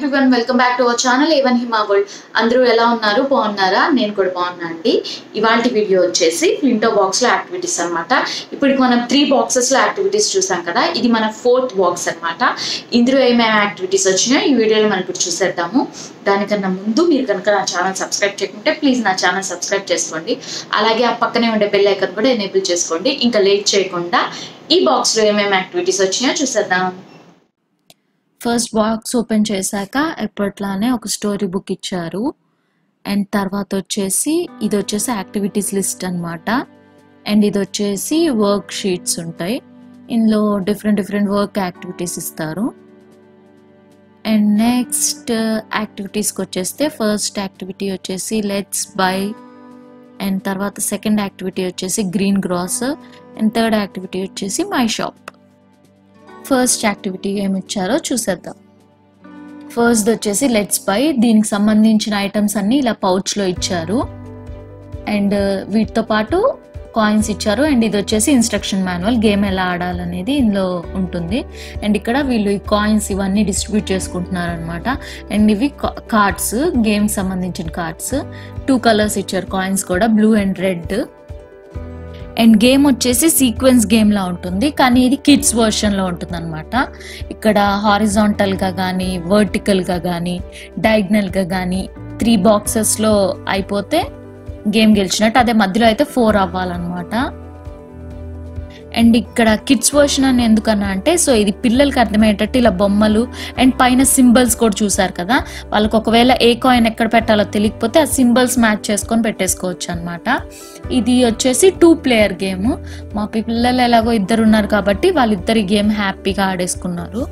Everyone welcome back to our channel ఏవన్ Hima world అందరూ ఎలా ఉన్నారు బాగున్నారా నేను కూడా బాగున్నా అండి ఇవాళ వీడియో వచ్చేసి ఫ్లింటో బాక్స్లో యాక్టివిటీస్ అన్నమాట ఇప్పుడు మనం త్రీ బాక్సెస్లో యాక్టివిటీస్ చూసాం కదా ఇది మన ఫోర్త్ బాక్స్ అన్నమాట ఇందులో ఏమేమి యాక్టివిటీస్ వచ్చినాయో ఈ వీడియోలో మనం ఇప్పుడు చూసేద్దాము దానికన్నా ముందు మీరు కనుక నా ఛానల్ సబ్స్క్రైబ్ చేయకుంటే ప్లీజ్ నా ఛానల్ సబ్స్క్రైబ్ చేసుకోండి అలాగే ఆ పక్కనే ఉండే బెల్ ఐకన్ కూడా ఎనేబుల్ చేసుకోండి ఇంకా లేట్ చేయకుండా ఈ బాక్స్లో ఏమేమి యాక్టివిటీస్ వచ్చినాయో చూసేద్దాం ఫస్ట్ బాక్స్ ఓపెన్ చేశాక ఎప్పట్లానే ఒక స్టోరీ బుక్ ఇచ్చారు అండ్ తర్వాత వచ్చేసి ఇది వచ్చేసి యాక్టివిటీస్ లిస్ట్ అన్నమాట అండ్ ఇది వచ్చేసి వర్క్ షీట్స్ ఉంటాయి ఇందులో డిఫరెంట్ డిఫరెంట్ వర్క్ యాక్టివిటీస్ ఇస్తారు అండ్ నెక్స్ట్ యాక్టివిటీస్కి వచ్చేస్తే ఫస్ట్ యాక్టివిటీ వచ్చేసి లెట్స్ బై అండ్ తర్వాత సెకండ్ యాక్టివిటీ వచ్చేసి green grass and third activity వచ్చేసి మై షాప్ ఫస్ట్ యాక్టివిటీ ఏమి ఇచ్చారో చూసేద్దాం ఫస్ట్ వచ్చేసి లెట్స్ బై దీనికి సంబంధించిన ఐటమ్స్ అన్ని ఇలా పౌచ్లో ఇచ్చారు అండ్ వీటితో పాటు కాయిన్స్ ఇచ్చారు అండ్ ఇది వచ్చేసి ఇన్స్ట్రక్షన్ మాన్యువల్ గేమ్ ఎలా ఆడాలనేది ఇందులో ఉంటుంది అండ్ ఇక్కడ వీళ్ళు ఈ కాయిన్స్ ఇవన్నీ డిస్ట్రిబ్యూట్ చేసుకుంటున్నారు అనమాట అండ్ ఇవి కార్డ్స్ గేమ్ సంబంధించిన కార్డ్స్ టూ కలర్స్ ఇచ్చారు కాయిన్స్ కూడా blue and red and game వచ్చేసి సీక్వెన్స్ గేమ్లా ఉంటుంది కానీ ఇది కిడ్స్ వర్షన్లో ఉంటుంది అనమాట ఇక్కడ హారిజాంటల్గా కానీ వర్టికల్గా కానీ డయాగ్నల్గా కానీ త్రీ బాక్సెస్లో అయిపోతే గేమ్ గెలిచినట్టు అదే మధ్యలో అయితే ఫోర్ అవ్వాలన్నమాట అండ్ ఇక్కడ కిడ్స్ వర్షన్ అని ఎందుకన్నా అంటే సో ఇది పిల్లలకి అర్థమయ్యేటట్టు ఇలా బొమ్మలు అండ్ పైన సింబల్స్ కూడా చూసారు కదా వాళ్ళకి ఒకవేళ ఏ కాయిన్ ఎక్కడ పెట్టాలో తెలియకపోతే ఆ సింబల్స్ మ్యాచ్ చేసుకొని పెట్టేసుకోవచ్చు అనమాట ఇది వచ్చేసి టూ ప్లేయర్ గేమ్ మా పిల్లలు ఎలాగో ఇద్దరు ఉన్నారు కాబట్టి వాళ్ళిద్దరు గేమ్ హ్యాపీగా ఆడేసుకున్నారు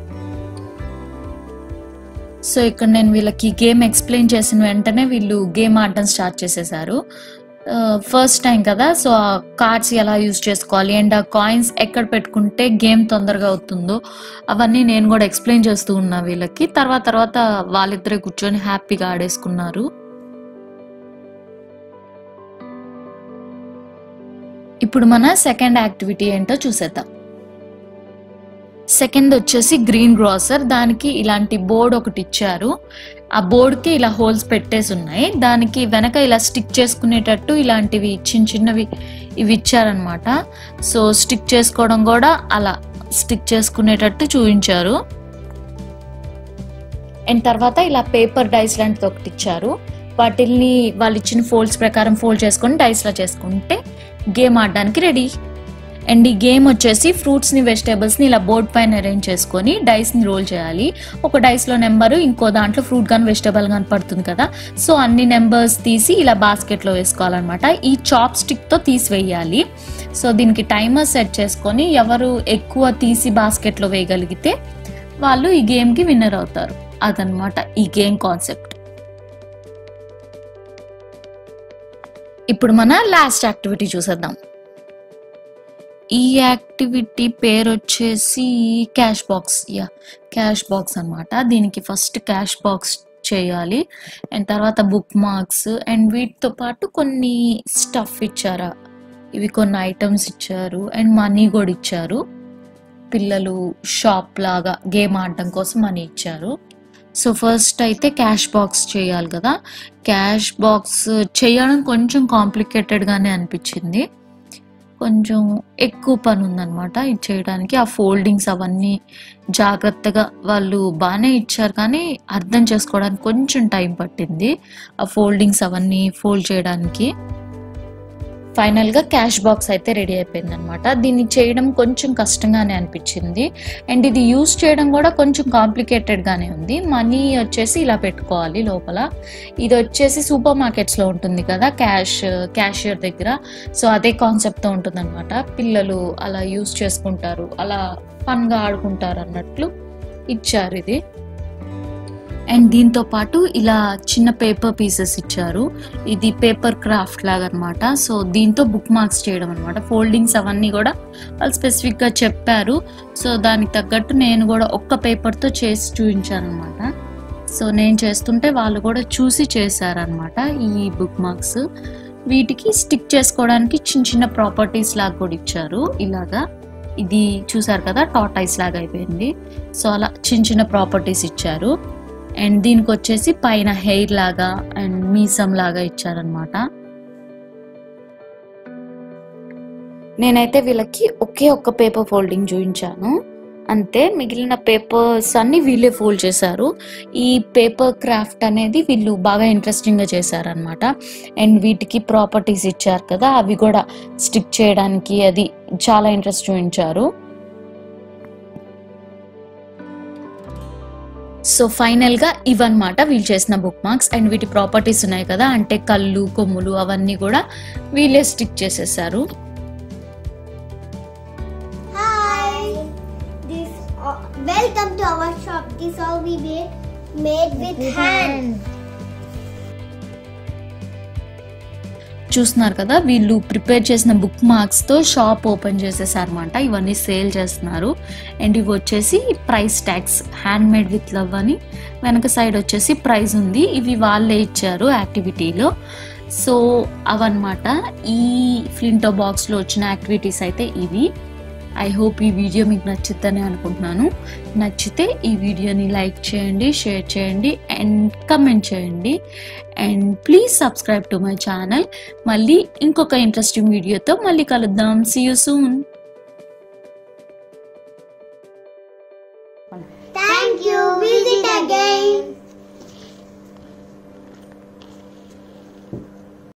సో ఇక్కడ నేను వీళ్ళకి గేమ్ ఎక్స్ప్లెయిన్ చేసిన వెంటనే వీళ్ళు గేమ్ ఆడడం స్టార్ట్ చేసేసారు ఫస్ట్ టైం కదా సో ఆ కార్డ్స్ ఎలా యూజ్ చేసుకోవాలి అండ్ ఆ కాయిన్స్ ఎక్కడ పెట్టుకుంటే గేమ్ తొందరగా అవుతుందో అవన్నీ నేను కూడా ఎక్స్ప్లెయిన్ చేస్తూ ఉన్నా వీళ్ళకి తర్వాత తర్వాత వాళ్ళిద్దరే కూర్చొని హ్యాపీగా ఆడేసుకున్నారు ఇప్పుడు మన సెకండ్ యాక్టివిటీ ఏంటో చూసేద్దాం సెకండ్ వచ్చేసి గ్రీన్ గ్రాసర్ దానికి ఇలాంటి బోర్డ్ ఒకటి ఇచ్చారు ఆ బోర్డ్కి ఇలా హోల్స్ పెట్టేసి ఉన్నాయి దానికి వెనక ఇలా స్టిక్ చేసుకునేటట్టు ఇలాంటివి చిన్న చిన్నవి ఇవి ఇచ్చారనమాట సో స్టిక్ చేసుకోవడం కూడా అలా స్టిక్ చేసుకునేటట్టు చూపించారు అండ్ తర్వాత ఇలా పేపర్ డైస్ లాంటిది ఒకటి ఇచ్చారు వాటిల్ని వాళ్ళు ఇచ్చిన ఫోల్డ్స్ ప్రకారం ఫోల్డ్ చేసుకొని డైస్లా చేసుకుంటే గేమ్ ఆడడానికి రెడీ అండ్ ఈ గేమ్ వచ్చేసి ఫ్రూట్స్ని వెజిటేబుల్స్ని ఇలా బోర్డ్ పైన అరేంజ్ చేసుకొని డైస్ని రోల్ చేయాలి ఒక డైస్లో నెంబరు ఇంకో దాంట్లో ఫ్రూట్ కానీ వెజిటేబుల్ కానీ పడుతుంది కదా సో అన్ని నెంబర్స్ తీసి ఇలా బాస్కెట్లో వేసుకోవాలన్నమాట ఈ చాప్ స్టిక్తో తీసివేయాలి సో దీనికి టైమర్ సెట్ చేసుకొని ఎవరు ఎక్కువ తీసి బాస్కెట్లో వేయగలిగితే వాళ్ళు ఈ గేమ్కి విన్నర్ అవుతారు అదనమాట ఈ గేమ్ కాన్సెప్ట్ ఇప్పుడు మన లాస్ట్ యాక్టివిటీ చూసేద్దాం ఈ యాక్టివిటీ పేరు వచ్చేసి క్యాష్ బాక్స్ యా క్యాష్ బాక్స్ అనమాట దీనికి ఫస్ట్ క్యాష్ బాక్స్ చేయాలి అండ్ తర్వాత బుక్ మార్క్స్ అండ్ వీటితో పాటు కొన్ని స్టఫ్ ఇచ్చారా ఇవి కొన్ని ఐటమ్స్ ఇచ్చారు అండ్ మనీ కూడా ఇచ్చారు పిల్లలు షాప్ లాగా గేమ్ ఆడడం కోసం మనీ ఇచ్చారు సో ఫస్ట్ అయితే క్యాష్ బాక్స్ చేయాలి కదా క్యాష్ బాక్స్ చేయడం కొంచెం కాంప్లికేటెడ్గానే అనిపించింది కొంచెం ఎక్కువ పని ఉందన్నమాట ఇది చేయడానికి ఆ ఫోల్డింగ్స్ అవన్నీ జాగ్రత్తగా వాళ్ళు బాగానే ఇచ్చారు కానీ అర్థం చేసుకోవడానికి కొంచెం టైం పట్టింది ఆ ఫోల్డింగ్స్ అవన్నీ ఫోల్డ్ చేయడానికి ఫైనల్గా క్యాష్ బాక్స్ అయితే రెడీ అయిపోయింది అనమాట దీన్ని చేయడం కొంచెం కష్టంగానే అనిపించింది అండ్ ఇది యూస్ చేయడం కూడా కొంచెం కాంప్లికేటెడ్గానే ఉంది మనీ వచ్చేసి ఇలా పెట్టుకోవాలి లోపల ఇది వచ్చేసి సూపర్ మార్కెట్స్లో ఉంటుంది కదా క్యాష్ క్యాషియర్ దగ్గర సో అదే కాన్సెప్ట్తో ఉంటుంది అనమాట పిల్లలు అలా యూస్ చేసుకుంటారు అలా ఫన్గా ఆడుకుంటారు అన్నట్లు ఇచ్చారు ఇది అండ్ దీంతో పాటు ఇలా చిన్న పేపర్ పీసెస్ ఇచ్చారు ఇది పేపర్ క్రాఫ్ట్ లాగా అనమాట సో దీంతో బుక్ మార్క్స్ చేయడం అనమాట ఫోల్డింగ్స్ అవన్నీ కూడా వాళ్ళు స్పెసిఫిక్గా చెప్పారు సో దానికి తగ్గట్టు నేను కూడా ఒక్క పేపర్తో చేసి చూపించాను అనమాట సో నేను చేస్తుంటే వాళ్ళు కూడా చూసి చేశారనమాట ఈ బుక్ మార్క్స్ వీటికి స్టిక్ చేసుకోవడానికి చిన్న చిన్న ప్రాపర్టీస్ లాగా కూడా ఇచ్చారు ఇలాగా ఇది చూసారు కదా టాటాయిస్ లాగా అయిపోయింది సో అలా చిన్న చిన్న ప్రాపర్టీస్ ఇచ్చారు అండ్ దీనికి వచ్చేసి పైన హెయిర్ లాగా అండ్ మీసం లాగా ఇచ్చారనమాట నేనైతే వీళ్ళకి ఒకే ఒక్క పేపర్ ఫోల్డింగ్ చూపించాను అంతే మిగిలిన పేపర్స్ అన్ని వీళ్ళే ఫోల్డ్ చేశారు ఈ పేపర్ క్రాఫ్ట్ అనేది వీళ్ళు బాగా ఇంట్రెస్టింగ్గా చేశారనమాట అండ్ వీటికి ప్రాపర్టీస్ ఇచ్చారు కదా అవి కూడా స్టిక్ చేయడానికి అది చాలా ఇంట్రెస్ట్ చూపించారు సో ఫైనల్గా ఇవన్నమాట వీళ్ళు చేసిన బుక్ మార్క్స్ అండ్ వీటి ప్రాపర్టీస్ ఉన్నాయి కదా అంటే కళ్ళు కొమ్ములు అవన్నీ కూడా వీళ్ళే స్టిక్ చేసేసారు Hi. This uh, welcome to our shop. This all we made made with hand. చూస్తున్నారు కదా వీళ్ళు ప్రిపేర్ చేసిన బుక్ మార్క్స్తో షాప్ ఓపెన్ చేసేసారనమాట ఇవన్నీ సేల్ చేస్తున్నారు అండ్ ఇవి వచ్చేసి price tax handmade with love అని వెనక సైడ్ వచ్చేసి ప్రైస్ ఉంది ఇవి వాళ్ళే ఇచ్చారు యాక్టివిటీలో సో అవన్నమాట ఈ ఫ్లింటో బాక్స్లో వచ్చిన యాక్టివిటీస్ అయితే ఇవి ఐ హోప్ ఈ వీడియో మీకు నచ్చుద్దని అనుకుంటున్నాను నచ్చితే ఈ వీడియోని లైక్ చేయండి షేర్ చేయండి అండ్ కమెంట్ చేయండి and please subscribe to my channel మళ్ళీ ఇంకొక ఇంట్రెస్టింగ్ వీడియోతో మళ్ళీ కలుద్దాం see you soon Thank you. Visit again.